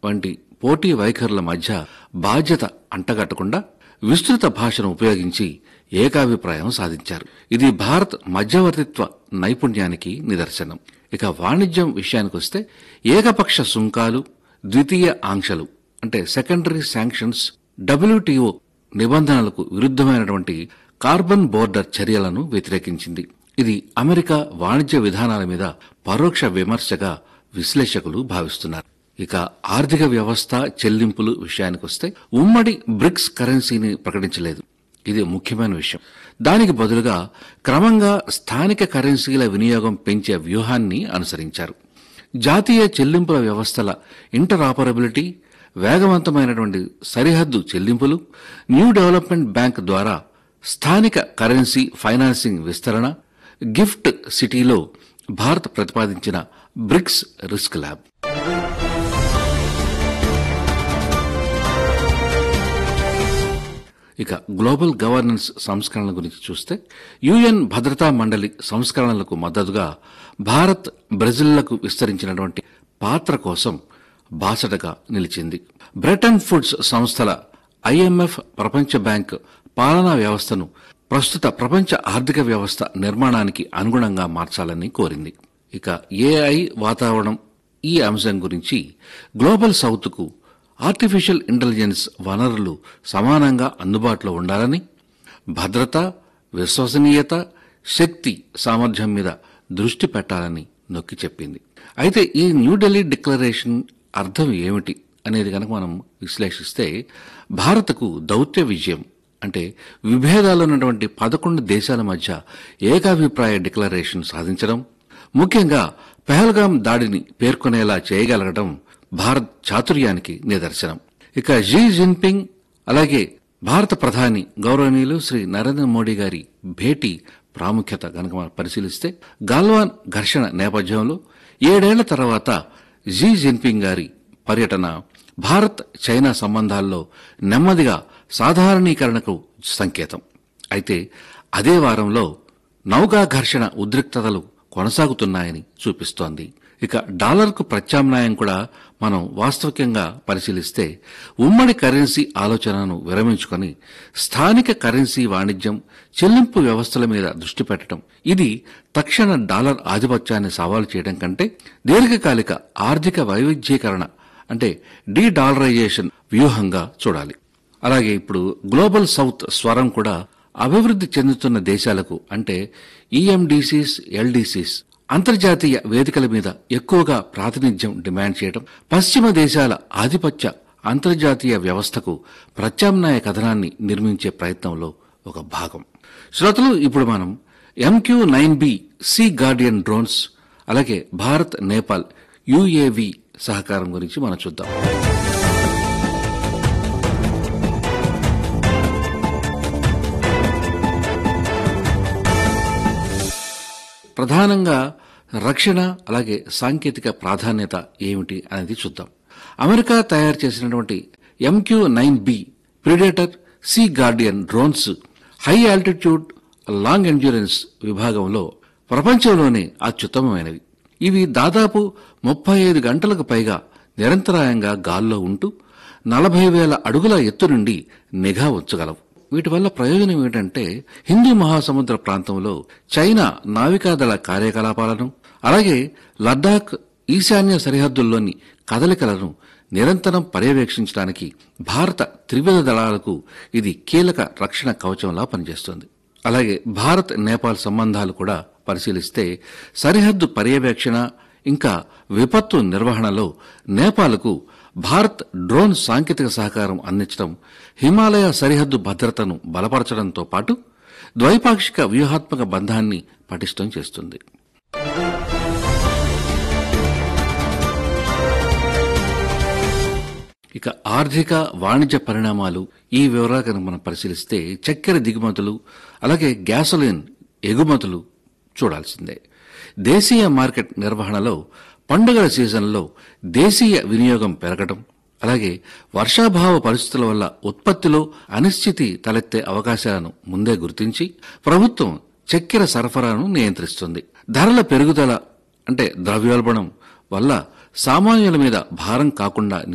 వంటి పోటీ వైఖరుల మధ్య బాధ్యత అంటగట్టకుండా విస్తృత భాషను ఉపయోగించి ఏకాభిప్రాయం సాధించారు ఇది భారత్ మధ్యవర్తిత్వ నైపుణ్యానికి నిదర్శనం ఇక వాణిజ్యం విషయానికొస్తే ఏకపక్ష సుంకాలు ద్వితీయ ఆంక్షలు అంటే సెకండరీ శాంక్షన్స్ డబ్ల్యూటీఓ నిబంధనలకు విరుద్ధమైనటువంటి కార్బన్ బోర్డర్ చర్యలను వ్యతిరేకించింది ఇది అమెరికా వాణిజ్య విధానాల మీద పరోక్ష విమర్శగా విశ్లేషకులు భావిస్తున్నారు ఇక ఆర్థిక వ్యవస్థ చెల్లింపులు విషయానికొస్తే ఉమ్మడి బ్రిక్స్ కరెన్సీని ప్రకటించలేదు ఇది ముఖ్యమైన విషయం దానికి బదులుగా క్రమంగా స్థానిక కరెన్సీల వినియోగం పెంచే వ్యూహాన్ని అనుసరించారు జాతీయ చెల్లింపుల వ్యవస్థల ఇంటరాపరబిలిటీ వేగవంతమైనటువంటి సరిహద్దు చెల్లింపులు న్యూ డెవలప్మెంట్ బ్యాంక్ ద్వారా స్థానిక కరెన్సీ ఫైనాన్సింగ్ విస్తరణ గిఫ్ట్ సిటీలో భారత్ ప్రతిపాదించిన బ్రిక్స్ రిస్క్ ల్యాబ్ ఇక గ్లోబల్ గవర్నెన్స్ సంస్కరణల గురించి చూస్తే యుఎన్ భద్రతా మండలి సంస్కరణలకు మద్దతుగా భారత్ బ్రెజిల్లకు విస్తరించినటువంటి పాత్ర కోసం బాసటగా నిలిచింది బ్రెటన్ ఫుడ్స్ సంస్థల ఐఎంఎఫ్ ప్రపంచ బ్యాంక్ పాలనా వ్యవస్థను ప్రస్తుత ప్రపంచ ఆర్థిక వ్యవస్థ నిర్మాణానికి అనుగుణంగా మార్చాలని కోరింది ఇక ఏఐ వాతావరణం ఈ అంశం గురించి గ్లోబల్ సౌత్కు ఆర్టిఫిషియల్ ఇంటెలిజెన్స్ వనరులు సమానంగా అందుబాటులో ఉండాలని భద్రత విశ్వసనీయత శక్తి సామర్థ్యం మీద దృష్టి పెట్టాలని నొక్కి చెప్పింది అయితే ఈ న్యూఢిల్లీ డిక్లరేషన్ అర్థం ఏమిటి అనేది కనుక మనం విశ్లేషిస్తే భారత్కు దౌత్య విజయం అంటే విభేదాలు ఉన్నటువంటి పదకొండు దేశాల మధ్య ఏకాభిప్రాయ డిక్లరేషన్ సాధించడం ముఖ్యంగా పెహల్గాం దాడిని పేర్కొనేలా చేయగలగడం భారత్ చాతుర్యానికి నిదర్శనం ఇక జీ జిన్పింగ్ అలాగే భారత ప్రధాని గౌరవనీయులు శ్రీ నరేంద్ర మోడీ గారి భేటీ ప్రాముఖ్యత గనక మనం పరిశీలిస్తే గాల్వాన్ ఘర్షణ నేపథ్యంలో ఏడేళ్ల తర్వాత జీ జిన్పింగ్ గారి పర్యటన భారత్ చైనా సంబంధాల్లో నెమ్మదిగా సాధారణీకరణకు సంకేతం అయితే అదే వారంలో నౌకా ఘర్షణ ఉద్రిక్తతలు కొనసాగుతున్నాయని చూపిస్తోంది ఇక డాలర్కు ప్రత్యామ్నాయం కూడా మనం వాస్తవికంగా పరిశీలిస్తే ఉమ్మడి కరెన్సీ ఆలోచనను విరమించుకొని స్థానిక కరెన్సీ వాణిజ్యం చెల్లింపు వ్యవస్థల మీద దృష్టి పెట్టడం ఇది తక్షణ డాలర్ ఆధిపత్యాన్ని సవాలు చేయడం కంటే దీర్ఘకాలిక ఆర్థిక వైవిధ్యీకరణ అంటే డీ డాలరైజేషన్ వ్యూహంగా చూడాలి అలాగే ఇప్పుడు గ్లోబల్ సౌత్ స్వరం కూడా అభివృద్ధి చెందుతున్న దేశాలకు అంటే ఈఎండిసిస్ ఎల్డిసిస్ అంతర్జాతీయ వేదికల మీద ఎక్కువగా ప్రాతినిధ్యం డిమాండ్ చేయడం పశ్చిమ దేశాల ఆధిపత్య అంతర్జాతీయ వ్యవస్థకు ప్రత్యామ్నాయ కథనాన్ని నిర్మించే ప్రయత్నంలో ఒక భాగం శ్రోతలు ఇప్పుడు మనం MQ nine B C Guardian drones అలాగే భారత్ నేపాల్ యుఏవి సహకారం గురించి మనం చూద్దాం ప్రధానంగా రక్షణ అలాగే సాంకేతిక ప్రాధాన్యత ఏమిటి అనేది చూద్దాం అమెరికా తయారు చేసినటువంటి MQ nine B predator C Guardian drones high altitude long endurance విభాగంలో ప్రపంచంలోనే అత్యుత్తమమైనవి ఇవి దాదాపు ముప్పై ఐదు గంటలకు పైగా నిరంతరాయంగా గాల్లో ఉంటూ నలభై వేల అడుగుల ఎత్తు నుండి నిఘా ఉంచగలవు వీటి వల్ల ప్రయోజనం ఏమిటంటే హిందూ మహాసముద్ర ప్రాంతంలో చైనా నావికాదళ కార్యకలాపాలను అలాగే లద్దాఖ్ ఈశాన్య సరిహద్దుల్లోని కదలికలను నిరంతరం పర్యవేక్షించడానికి భారత త్రివిధ దళాలకు ఇది కీలక రక్షణ కవచంలా పనిచేస్తుంది అలాగే భారత్ నేపాల్ సంబంధాలు కూడా పరిశీలిస్తే సరిహద్దు పర్యవేక్షణ ఇంకా విపత్తు నిర్వహణలో నేపాల్కు భారత్ డ్రోన్ సాంకేతిక సహకారం అందించడం హిమాలయ సరిహద్దు భద్రతను బలపరచడంతో పాటు ద్వైపాక్షిక వ్యూహాత్మక బంధాన్ని పటిష్టం చేస్తుంది ఇక ఆర్థిక వాణిజ్య పరిణామాలు ఈ వివరాలు కనుక మనం పరిశీలిస్తే చక్కెర దిగుమతులు అలాగే గ్యాసోలిన్ ఎగుమతులు చూడాల్సిందే దేశీయ మార్కెట్ నిర్వహణలో పండుగల సీజన్లో దేశీయ వినియోగం పెరగడం అలాగే వర్షాభావ పరిస్థితుల వల్ల ఉత్పత్తిలో అనిశ్చితి తలెత్తే అవకాశాలను ముందే గుర్తించి ప్రభుత్వం చక్కెర సరఫరాను నియంత్రిస్తుంది ధరల పెరుగుదల అంటే ద్రవ్యోల్బణం వల్ల సామాన్యుల మీద భారం కాకుండా